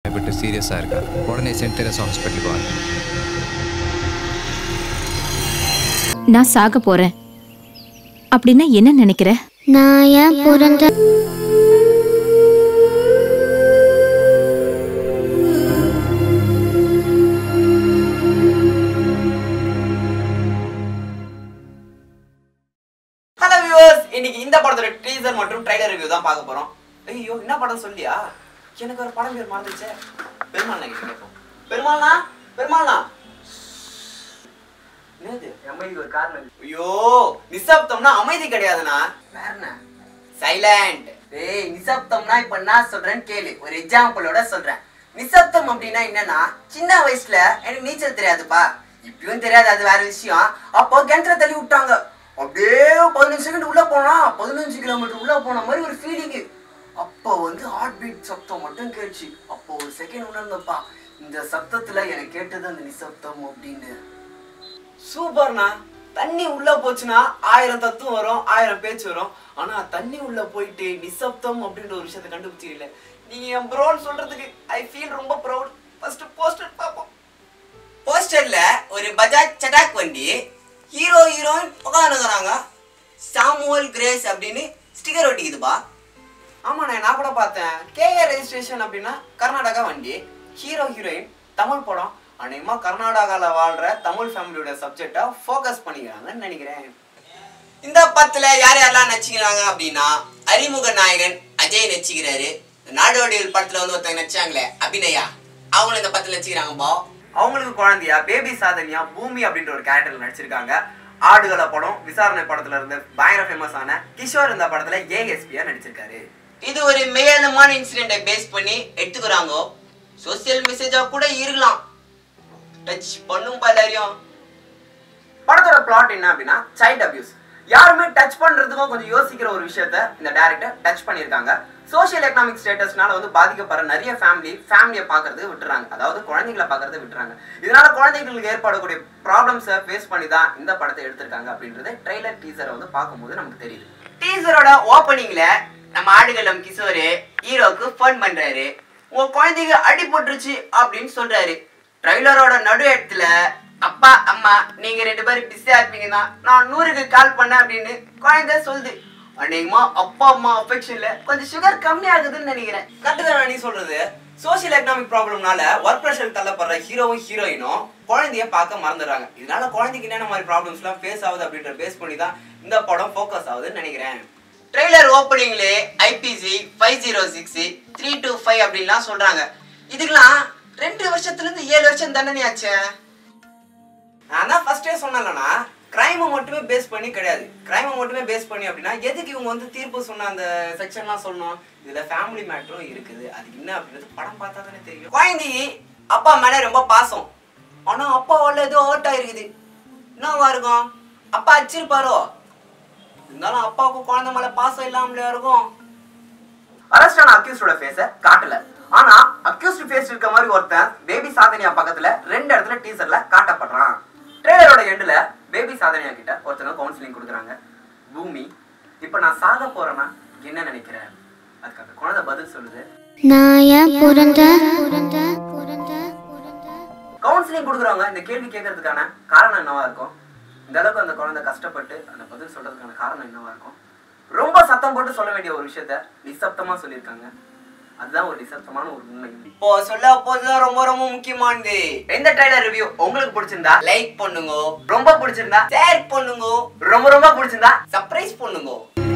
விட்டு சீரியஸாக இருக்கா உடனே சென்ட் தெரஸ் ஹாஸ்பிட்டலுக்கு வாங்க நான் சாக போறேன் அப்படின்னா என்ன நினைக்கிற நான் ஏன் பிறந்த ஹலோ வியூவர்ஸ் இன்னைக்கு இந்த படத்தோட டீசர் மற்றும் ட்ரைலர் ரிவ்யூ தான் பார்க்க போறோம் ஐயோ என்ன படம் சொல்லியா எனக்கு ஒரு படம் பேர் மறந்துச்சே பெருமாள் கிட்ட கேட்போம் பெருமாள்னா பெருமாள்னா என்னது அமைதி ஒரு காரணம் ஐயோ நிசப்தம்னா அமைதி கிடையாதுண்ணா வேற என்ன சைலண்ட் ஏய் நிசப்தம்னா இப்ப நான் சொல்றேன்னு கேளு ஒரு எக்ஸாம்பிளோட சொல்றேன் நிசப்தம் அப்படின்னா என்னன்னா சின்ன வயசுல எனக்கு நீச்சல் தெரியாதுப்பா இப்பயும் தெரியாது அது வேற விஷயம் அப்போ கிணத்துல தள்ளி விட்டாங்க அப்படியே பதினஞ்சு செகண்ட் உள்ள போனா பதினஞ்சு கிலோமீட்டர் உள்ள போன மாதிரி ஒரு ஃபீலிங்கு அப்போ வந்து ஹார்ட் பீட் சத்தம் மட்டும் கேட்டுச்சு அப்போ ஒரு செகண்ட் உணர்ந்தப்பா இந்த சத்தத்துல எனக்கு கேட்டது அந்த நிசப்தம் அப்படின்னு சூப்பர்ண்ணா தண்ணி உள்ள போச்சுன்னா ஆயிரம் தத்துவம் வரும் ஆயிரம் பேச்சு வரும் ஆனா தண்ணி உள்ள போயிட்டு நிசப்தம் அப்படின்ற ஒரு விஷயத்தை கண்டுபிடிச்சிக்கல நீங்க என் ப்ரோன்னு சொல்றதுக்கு ஐ ஃபீல் ரொம்ப ப்ரௌட் ஃபர்ஸ்ட் போஸ்டர் பார்ப்போம் போஸ்டர்ல ஒரு பஜாஜ் சடாக் வண்டி ஹீரோ ஹீரோயின் உட்காந்துக்கிறாங்க சாமுவல் கிரேஸ் அப்படின்னு ஸ்டிக்கர் ஒட்டிக்குதுப்பா ஆமாண்ணே நான் கூட பார்த்தேன் கேஏ ரெஜிஸ்ட்ரேஷன் அப்படின்னா கர்நாடகா வண்டி ஹீரோ ஹீரோயின் தமிழ் படம் அநேகமா கர்நாடகாவில் வாழ்ற தமிழ் ஃபேமிலியோட சப்ஜெக்டா ஃபோக்கஸ் பண்ணிக்கிறாங்கன்னு நினைக்கிறேன் இந்த படத்துல யார் யாரெல்லாம் நடிச்சுக்கிறாங்க அப்படின்னா அறிமுக நாயகன் அஜய் நடிச்சுக்கிறாரு நாடோடிகள் படத்துல வந்து ஒருத்தங்க நடிச்சாங்களே அபிநயா அவங்களும் இந்த படத்துல நடிச்சுக்கிறாங்கப்பா அவங்களுக்கு குழந்தையா பேபி சாதனியா பூமி அப்படின்ற ஒரு கேரக்டர்ல நடிச்சிருக்காங்க ஆடுகள படம் விசாரணை படத்துல இருந்து பயங்கர ஃபேமஸ் ஆன கிஷோர் இந்த படத்துல ஏஎஸ்பியா நடிச்சிருக்காரு இது ஒரு மேலமான இன்சிடென்ட்டை பேஸ் பண்ணி எடுத்துக்கிறாங்க சோசியல் மெசேஜா கூட இருக்கலாம் டச் பண்ணும் எல்லாரையும் படத்தோட பிளாட் என்ன அப்படின்னா சைல்ட் அபியூஸ் யாருமே டச் பண்றதுக்கும் கொஞ்சம் யோசிக்கிற ஒரு விஷயத்த இந்த டேரக்டர் டச் பண்ணியிருக்காங்க சோஷியல் எக்கனாமிக் ஸ்டேட்டஸ்னால வந்து பாதிக்கப்படுற நிறைய ஃபேமிலி ஃபேமிலியை பார்க்கறதுக்கு விட்டுறாங்க அதாவது குழந்தைகளை பார்க்கறத விட்டுறாங்க இதனால குழந்தைகளுக்கு ஏற்படக்கூடிய ப்ராப்ளம்ஸை ஃபேஸ் பண்ணி தான் இந்த படத்தை எடுத்திருக்காங்க அப்படின்றது ட்ரெய்லர் டீசரை வந்து பார்க்கும்போது நமக்கு தெரியுது டீசரோட ஓப்பனிங்ல நம்ம ஆடுகளம் கிஷோரு ஹீரோக்கு ஃபோன் பண்றாரு உங்க குழந்தைக்கு அடி போட்டுருச்சு அப்படின்னு சொல்றாரு ட்ரைலரோட நடு இடத்துல அப்பா அம்மா நீங்க ரெண்டு பேரும் பிஸியா இருப்பீங்க தான் நான் நூறுக்கு கால் பண்ணேன் அப்படின்னு குழந்தை சொல்லுது அநேகமா அப்பா அம்மா அஃபெக்ஷன்ல கொஞ்சம் சுகர் கம்மி ஆகுதுன்னு நினைக்கிறேன் கரெக்டு நீ சொல்றது சோஷியல் எக்கனாமிக் ப்ராப்ளம்னால ஒர்க் ப்ரெஷர் தள்ளப்படுற ஹீரோவும் ஹீரோயினும் குழந்தைய பார்க்க மறந்துடுறாங்க இதனால குழந்தைக்கு என்னென்ன மாதிரி ப்ராப்ளம்ஸ்லாம் ஃபேஸ் ஆகுது அப்படின்ற பேஸ் பண்ணி தான் இந்த படம் ஃபோக்கஸ் ஆகுதுன்னு நினைக்கிறேன் ட்ரெய்லர் ஓப்பனிங்லே IPC five zero six three two five அப்படின்லாம் சொல்றாங்க இதுக்கெல்லாம் ரெண்டு வருஷத்துல இருந்து ஏழு வருஷம் தண்டனை ஆச்சே நான் தான் ஃபர்ஸ்டே சொன்னேன்லண்ணா கிரைமை மட்டுமே பேஸ் பண்ணி கிடையாது கிரைமை மட்டுமே பேஸ் பண்ணி அப்படின்னா எதுக்கு இவங்க வந்து தீர்ப்பு சொன்ன அந்த செக்ஷன்லாம் சொல்லணும் இதுல ஃபேமிலி மேட்டரும் இருக்குது அதுக்கு என்ன அப்படின்றது படம் பார்த்தா தானே தெரியும் குழந்தை அப்பா மேல ரொம்ப பாசம் ஆனா அப்பாவால ஏதோ ஓட்டா இருக்குது என்னவா இருக்கும் அப்பா அடிச்சிருப்பாரோ இருந்தாலும் அப்பாவுக்கும் குழந்தை மேல பாசம் இல்லாமலே இருக்கும் அரெஸ்ட் ஆன அக்யூஸ்டோட ஃபேஸ காட்டல ஆனா அக்யூஸ்ட் ஃபேஸ் இருக்க மாதிரி ஒருத்தன் பேபி சாதனியா பக்கத்துல ரெண்டு இடத்துல டீசர்ல காட்டப்படுறான் ட்ரெய்லரோட எண்டுல பேபி சாதனியா கிட்ட ஒருத்தங்க கவுன்சிலிங் கொடுக்குறாங்க பூமி இப்ப நான் சாக போறேன்னா என்ன நினைக்கிறேன் அதுக்கு அந்த குழந்தை பதில் சொல்லுது நான் ஏன் பிறந்த பிறந்த பிறந்த பிறந்த கவுன்சிலிங் கொடுக்குறவங்க இந்த கேள்வி கேட்கறதுக்கான காரணம் என்னவா இருக்கும் இந்த அளவுக்கு அந்த குழந்தை கஷ்டப்பட்டு அந்த பதில் சொல்றதுக்கான காரணம் என்னவா இருக்கும் ரொம்ப சத்தம் போட்டு சொல்ல வேண்டிய ஒரு விஷயத்த நிசப்தமா சொல்லியிருக்காங்க அதுதான் ஒரு நிசப்தமான ஒரு உண்மை இப்போ சொல்ல போதுதான் ரொம்ப ரொம்ப முக்கியமானது இந்த ட்ரைலர் ரிவ்யூ உங்களுக்கு பிடிச்சிருந்தா லைக் பண்ணுங்க ரொம்ப பிடிச்சிருந்தா ஷேர் பண்ணுங்க ரொம்ப ரொம்ப பிடிச்சிருந்தா சர்ப்ரைஸ் பண்ணுங்க